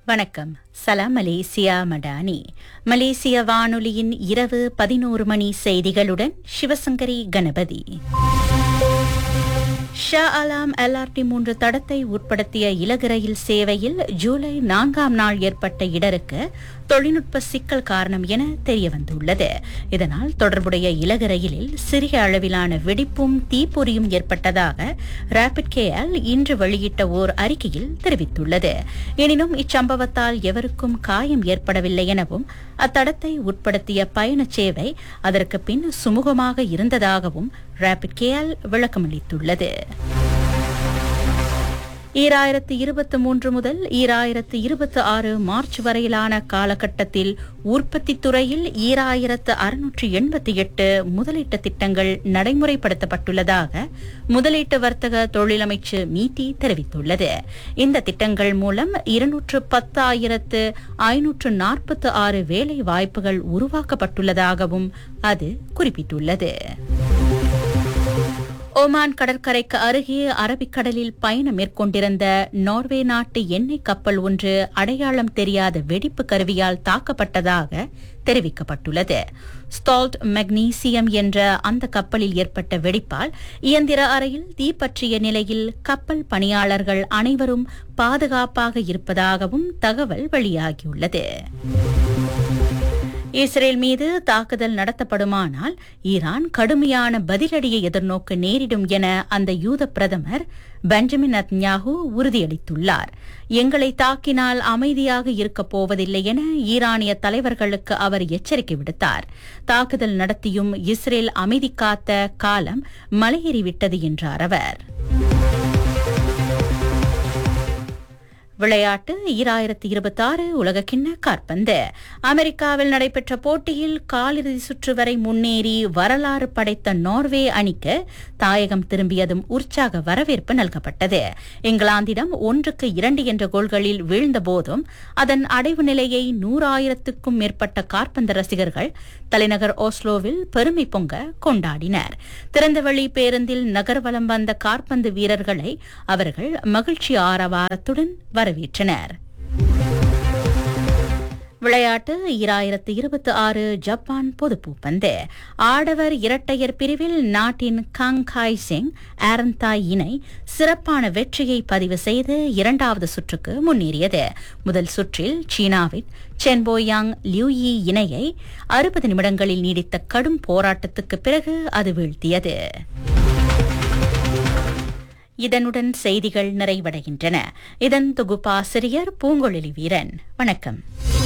வணக்கம் சலாம் மலேசியா மடானி மலேசிய வானொலியின் இரவு பதினோரு மணி செய்திகளுடன் Sivasankari Ganapathi Shah Alam LRT மூன்று தடத்தை உட்படுத்திய இலகு ரயில் சேவையில் ஜூலை நான்காம் நாள் ஏற்பட்ட இடருக்கு தொழில்நுட்ப சிக்கல் காரணம் என தெரியவந்துள்ளது இதனால் தொடர்புடைய இலகு ரயிலில் சிறிய அளவிலான வெடிப்பும் தீப்பொறியும் ஏற்பட்டதாக ரேபிட் கேஎல் இன்று வெளியிட்ட ஓர் அறிக்கையில் தெரிவித்துள்ளது எனினும் இச்சம்பவத்தால் எவருக்கும் காயம் ஏற்படவில்லை எனவும் அத்தடத்தை உட்படுத்திய பயண சேவை அதற்கு பின் சுமூகமாக இருந்ததாகவும் ரேபிட் கேஎல் விளக்கமளித்துள்ளது ஈராயிரத்து இருபத்தி மூன்று முதல் ஈராயிரத்து இருபத்தி ஆறு மார்ச் வரையிலான காலகட்டத்தில் உற்பத்தி துறையில் ஈராயிரத்து அறுநூற்று எண்பத்தி எட்டு முதலீட்டு திட்டங்கள் நடைமுறைப்படுத்தப்பட்டுள்ளதாக முதலீட்டு வர்த்தக தொழிலமைச்சு மீட்டி தெரிவித்துள்ளது இந்த திட்டங்கள் மூலம் இருநூற்று பத்தாயிரத்து ஐநூற்று நாற்பத்தி ஆறு வேலை வாய்ப்புகள் உருவாக்கப்பட்டுள்ளதாகவும் அது குறிப்பிட்டுள்ளது ஓமான் கடற்கரைக்கு அருகே அரபிக்கடலில் பயணம் மேற்கொண்டிருந்த நார்வே நாட்டு எண்ணெய் கப்பல் ஒன்று அடையாளம் தெரியாத வெடிப்பு கருவியால் தாக்கப்பட்டதாக தெரிவிக்கப்பட்டுள்ளது ஸ்டால்ட் மெக்னீசியம் என்ற அந்த கப்பலில் ஏற்பட்ட வெடிப்பால் இயந்திர அறையில் தீப்பற்றிய நிலையில் கப்பல் பணியாளர்கள் அனைவரும் பாதுகாப்பாக இருப்பதாகவும் தகவல் வெளியாகியுள்ளது இஸ்ரேல் மீது தாக்குதல் நடத்தப்படுமானால் ஈரான் கடுமையான பதிலடியை எதிர்நோக்க நேரிடும் என அந்த யூத பிரதமர் பெஞ்சமின் நத்ஞாகு உறுதியளித்துள்ளார் எங்களை தாக்கினால் அமைதியாக இருக்கப் போவதில்லை என ஈரானிய தலைவர்களுக்கு அவர் எச்சரிக்கை விடுத்தார் தாக்குதல் நடத்தியும் இஸ்ரேல் அமைதி காத்த காலம் மலையேறிவிட்டது என்றார் அவர் விளையாட்டு ஈராயிரத்தி இருபத்தி ஆறு உலகக்கிண்ண காற்பந்து அமெரிக்காவில் நடைபெற்ற போட்டியில் காலிறுதி சுற்று வரை முன்னேறி வரலாறு படைத்த நார்வே அணிக்கு தாயகம் திரும்பியதும் உற்சாக வரவேற்பு நல்கப்பட்டது இங்கிலாந்திடம் ஒன்றுக்கு இரண்டு என்ற கோல்களில் வீழ்ந்த போதும் அதன் அடைவு நிலையை நூறாயிரத்துக்கும் மேற்பட்ட காற்பந்து ரசிகர்கள் தலைநகர் ஓஸ்லோவில் பெருமை பொங்க கொண்டாடினர் திறந்தவெளி பேருந்தில் நகர்வலம் வந்த காற்பந்து வீரர்களை அவர்கள் மகிழ்ச்சி ஆரவாரத்துடன் வரவேற்றனர் விளையாட்டு ஈராயிரத்து இருபத்தி ஆறு ஜப்பான் பொதுப்பூப்பந்து ஆடவர் இரட்டையர் பிரிவில் நாட்டின் காங்காய் சிங் ஆரந்தாய் இணை சிறப்பான வெற்றியை பதிவு செய்து இரண்டாவது சுற்றுக்கு முன்னேறியது முதல் சுற்றில் சீனாவின் சென்போயாங் லியூயி இணையை அறுபது நிமிடங்களில் நீடித்த கடும் போராட்டத்துக்கு பிறகு அது வீழ்த்தியது இதனுடன் செய்திகள் நிறைவடைகின்றன இதன் தொகுப்பாசிரியர் பூங்கொழிலி வீரன் வணக்கம்